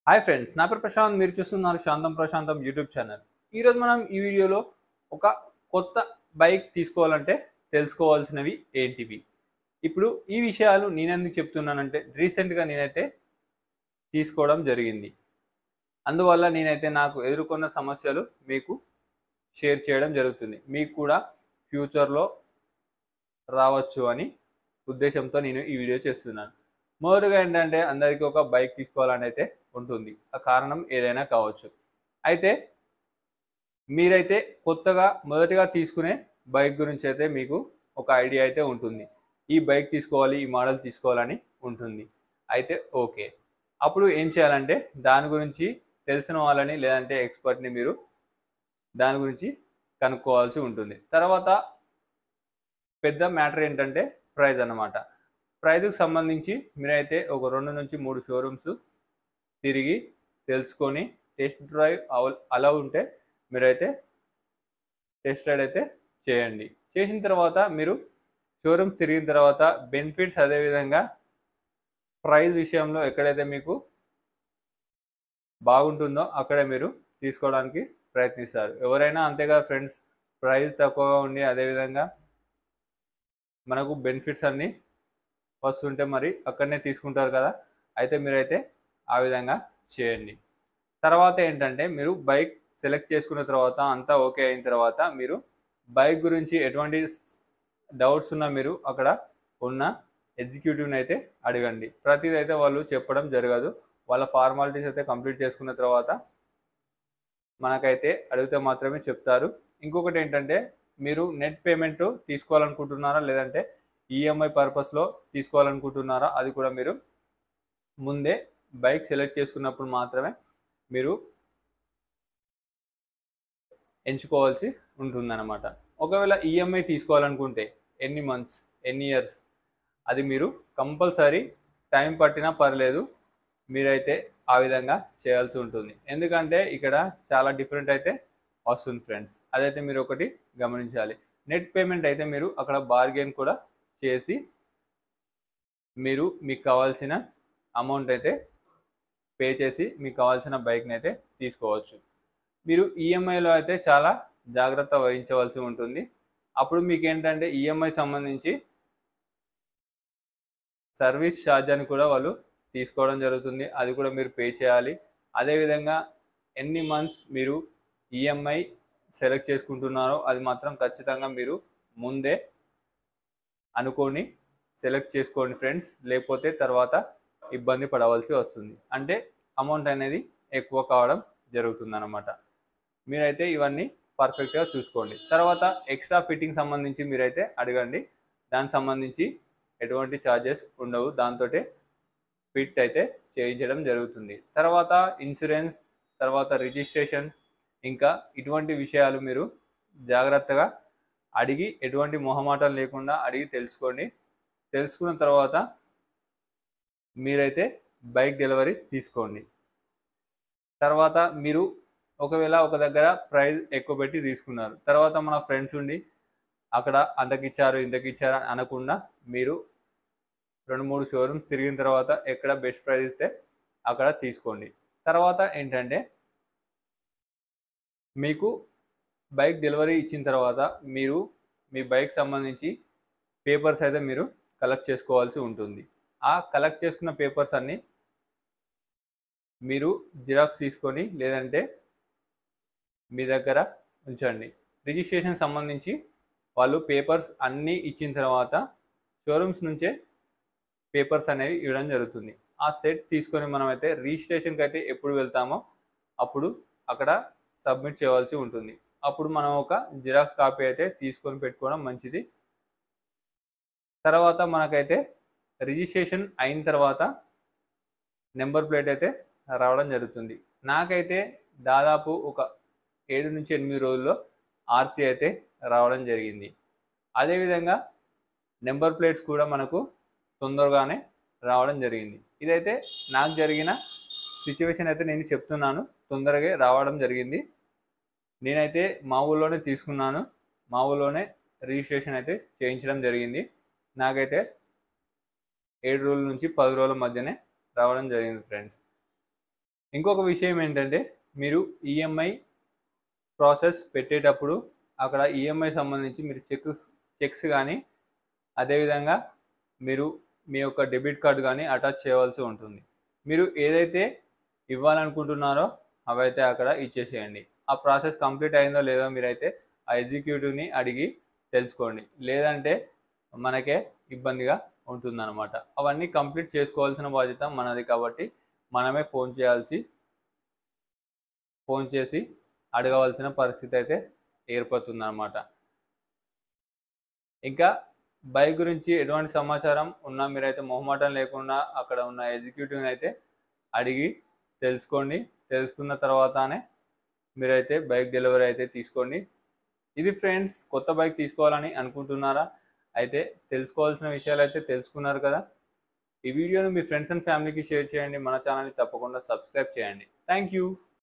hi friends నా పేరు ప్రశాంత్ మీరు చూస్తున్నారు శాంతం ప్రశాంతం యూట్యూబ్ ఛానల్ ఈరోజు మనం ఈ వీడియోలో ఒక కొత్త బైక్ తీసుకోవాలంటే తెలుసుకోవాల్సినవి ఏంటివి ఇప్పుడు ఈ విషయాలు నేనెందుకు చెప్తున్నానంటే రీసెంట్గా నేనైతే తీసుకోవడం జరిగింది అందువల్ల నేనైతే నాకు ఎదుర్కొన్న సమస్యలు మీకు షేర్ చేయడం జరుగుతుంది మీకు కూడా ఫ్యూచర్లో రావచ్చు అని ఉద్దేశంతో నేను ఈ వీడియో చేస్తున్నాను మొదటిగా ఏంటంటే అందరికీ ఒక బైక్ తీసుకోవాలని అయితే ఉంటుంది ఆ కారణం ఏదైనా కావచ్చు అయితే మీరైతే కొత్తగా మొదటిగా తీసుకునే బైక్ గురించి అయితే మీకు ఒక ఐడియా అయితే ఉంటుంది ఈ బైక్ తీసుకోవాలి ఈ మోడల్ తీసుకోవాలని ఉంటుంది అయితే ఓకే అప్పుడు ఏం చేయాలంటే దాని గురించి తెలిసిన వాళ్ళని లేదంటే ఎక్స్పర్ట్ని మీరు దాని గురించి కనుక్కోవాల్సి ఉంటుంది తర్వాత పెద్ద మ్యాటర్ ఏంటంటే ప్రైజ్ అన్నమాట ప్రైజ్కి సంబంధించి మీరైతే ఒక రెండు నుంచి మూడు షోరూమ్స్ తిరిగి తెలుసుకొని టెస్ట్ డ్రైవ్ అలా ఉంటే మీరైతే టెస్ట్ రైడ్ అయితే చేయండి చేసిన తర్వాత మీరు షోరూమ్స్ తిరిగిన తర్వాత బెనిఫిట్స్ అదేవిధంగా ప్రైస్ విషయంలో ఎక్కడైతే మీకు బాగుంటుందో అక్కడే మీరు తీసుకోవడానికి ప్రయత్నిస్తారు ఎవరైనా అంతేగా ఫ్రెండ్స్ ప్రైస్ తక్కువగా ఉండి అదేవిధంగా మనకు బెనిఫిట్స్ అన్నీ వస్తుంటే మరి అక్కడనే తీసుకుంటారు కదా అయితే మీరైతే ఆ విధంగా చేయండి తర్వాత ఏంటంటే మీరు బైక్ సెలెక్ట్ చేసుకున్న తర్వాత అంతా ఓకే అయిన తర్వాత మీరు బైక్ గురించి ఎటువంటి డౌట్స్ ఉన్నా మీరు అక్కడ ఉన్న ఎగ్జిక్యూటివ్ని అయితే అడగండి ప్రతిదీ అయితే వాళ్ళు చెప్పడం జరగదు వాళ్ళ ఫార్మాలిటీస్ అయితే కంప్లీట్ చేసుకున్న తర్వాత మనకైతే అడిగితే మాత్రమే చెప్తారు ఇంకొకటి ఏంటంటే మీరు నెట్ పేమెంట్ తీసుకోవాలనుకుంటున్నారా లేదంటే ఈఎంఐ పర్పస్లో తీసుకోవాలనుకుంటున్నారా అది కూడా మీరు ముందే బైక్ సెలెక్ట్ చేసుకున్నప్పుడు మాత్రమే మీరు ఎంచుకోవాల్సి ఉంటుందన్నమాట ఒకవేళ ఈఎంఐ తీసుకోవాలనుకుంటే ఎన్ని మంత్స్ ఎన్ని ఇయర్స్ అది మీరు కంపల్సరీ టైం పట్టినా పర్లేదు మీరైతే ఆ విధంగా చేయాల్సి ఉంటుంది ఎందుకంటే ఇక్కడ చాలా డిఫరెంట్ అయితే వస్తుంది ఫ్రెండ్స్ అదైతే మీరు ఒకటి గమనించాలి నెట్ పేమెంట్ అయితే మీరు అక్కడ బార్గెన్ కూడా చేసి మీరు మీకు కావాల్సిన అమౌంట్ అయితే పే చేసి మీకు కావాల్సిన బైక్ని అయితే తీసుకోవచ్చు మీరు ఈఎంఐలో అయితే చాలా జాగ్రత్త వహించవలసి ఉంటుంది అప్పుడు మీకు ఏంటంటే ఈఎంఐ సంబంధించి సర్వీస్ ఛార్జ్ అని కూడా వాళ్ళు తీసుకోవడం జరుగుతుంది అది కూడా మీరు పే చేయాలి అదేవిధంగా ఎన్ని మంత్స్ మీరు ఈఎంఐ సెలెక్ట్ చేసుకుంటున్నారో అది మాత్రం ఖచ్చితంగా మీరు ముందే అనుకొని సెలెక్ట్ చేసుకోండి ఫ్రెండ్స్ లేకపోతే తర్వాత ఇబ్బంది పడవలసి వస్తుంది అంటే అమౌంట్ అనేది ఎక్కువ కావడం జరుగుతుంది అనమాట మీరైతే ఇవన్నీ పర్ఫెక్ట్గా చూసుకోండి తర్వాత ఎక్స్ట్రా ఫిట్టింగ్ సంబంధించి మీరైతే అడగండి దానికి సంబంధించి ఎటువంటి ఛార్జెస్ ఉండవు దాంతో ఫిట్ అయితే చేయించడం జరుగుతుంది తర్వాత ఇన్సూరెన్స్ తర్వాత రిజిస్ట్రేషన్ ఇంకా ఇటువంటి విషయాలు మీరు జాగ్రత్తగా అడిగి ఎటువంటి మొహమాటం లేకుండా అడిగి తెలుసుకోండి తెలుసుకున్న తర్వాత మీరైతే బైక్ డెలివరీ తీసుకోండి తర్వాత మీరు ఒకవేళ ఒక దగ్గర ప్రైస్ ఎక్కువ పెట్టి తీసుకున్నారు తర్వాత మన ఫ్రెండ్స్ ఉండి అక్కడ అంతకిచ్చారు ఇంతకిచ్చారు అని అనకుండా మీరు రెండు మూడు షోరూమ్స్ తిరిగిన తర్వాత ఎక్కడ బెస్ట్ ప్రైస్ ఇస్తే అక్కడ తీసుకోండి తర్వాత ఏంటంటే మీకు బైక్ డెలివరీ ఇచ్చిన తర్వాత మీరు మీ బైక్ సంబంధించి పేపర్స్ అయితే మీరు కలెక్ట్ చేసుకోవాల్సి ఉంటుంది ఆ కలెక్ట్ చేసుకున్న పేపర్స్ అన్నీ మీరు జిరాక్స్ తీసుకొని లేదంటే మీ దగ్గర ఉంచండి రిజిస్ట్రేషన్ సంబంధించి వాళ్ళు పేపర్స్ అన్నీ ఇచ్చిన తర్వాత షోరూమ్స్ నుంచే పేపర్స్ అనేవి ఇవ్వడం జరుగుతుంది ఆ సెట్ తీసుకొని మనం అయితే రిజిస్ట్రేషన్కి అయితే ఎప్పుడు వెళ్తామో అప్పుడు అక్కడ సబ్మిట్ చేయవలసి ఉంటుంది అప్పుడు మనం ఒక జిరాక్స్ కాపీ అయితే తీసుకొని పెట్టుకోవడం మంచిది తర్వాత మనకైతే రిజిస్ట్రేషన్ అయిన తర్వాత నెంబర్ ప్లేట్ అయితే రావడం జరుగుతుంది నాకైతే దాదాపు ఒక ఏడు నుంచి ఎనిమిది రోజుల్లో ఆర్సీ అయితే రావడం జరిగింది అదేవిధంగా నెంబర్ ప్లేట్స్ కూడా మనకు తొందరగానే రావడం జరిగింది ఇదైతే నాకు జరిగిన సిచ్యువేషన్ అయితే నేను చెప్తున్నాను తొందరగా రావడం జరిగింది నేనైతే మా ఊళ్ళోనే తీసుకున్నాను మా ఊళ్ళోనే రిజిస్ట్రేషన్ అయితే చేయించడం జరిగింది నాకైతే ఏడు రోజుల నుంచి పది రోజుల మధ్యనే రావడం జరిగింది ఫ్రెండ్స్ ఇంకొక విషయం ఏంటంటే మీరు ఈఎంఐ ప్రాసెస్ పెట్టేటప్పుడు అక్కడ ఈఎంఐ సంబంధించి మీరు చెక్స్ చెక్స్ కానీ అదేవిధంగా మీరు మీ యొక్క డెబిట్ కార్డు కానీ అటాచ్ చేయవలసి ఉంటుంది మీరు ఏదైతే ఇవ్వాలనుకుంటున్నారో అవైతే అక్కడ ఇచ్చేసేయండి ఆ ప్రాసెస్ కంప్లీట్ అయిందో లేదో మీరైతే ఆ ఎగ్జిక్యూటివ్ని అడిగి తెలుసుకోండి లేదంటే మనకే ఇబ్బందిగా ఉంటుందన్నమాట అవన్నీ కంప్లీట్ చేసుకోవాల్సిన బాధ్యత మనది కాబట్టి మనమే ఫోన్ చేయాల్సి ఫోన్ చేసి అడగవలసిన పరిస్థితి అయితే ఏర్పడుతుందన్నమాట ఇంకా బైక్ గురించి ఎటువంటి సమాచారం ఉన్నా మీరైతే మొహమాటం లేకుండా అక్కడ ఉన్న ఎగ్జిక్యూటివ్ని అయితే అడిగి తెలుసుకోండి తెలుసుకున్న తర్వాతనే మీరైతే బైక్ డెలివరీ అయితే తీసుకోండి ఇది ఫ్రెండ్స్ కొత్త బైక్ తీసుకోవాలని అనుకుంటున్నారా అయితే తెలుసుకోవాల్సిన విషయాలు అయితే తెలుసుకున్నారు కదా ఈ వీడియోని మీ ఫ్రెండ్స్ అండ్ ఫ్యామిలీకి షేర్ చేయండి మన ఛానల్ని తప్పకుండా సబ్స్క్రైబ్ చేయండి థ్యాంక్ యూ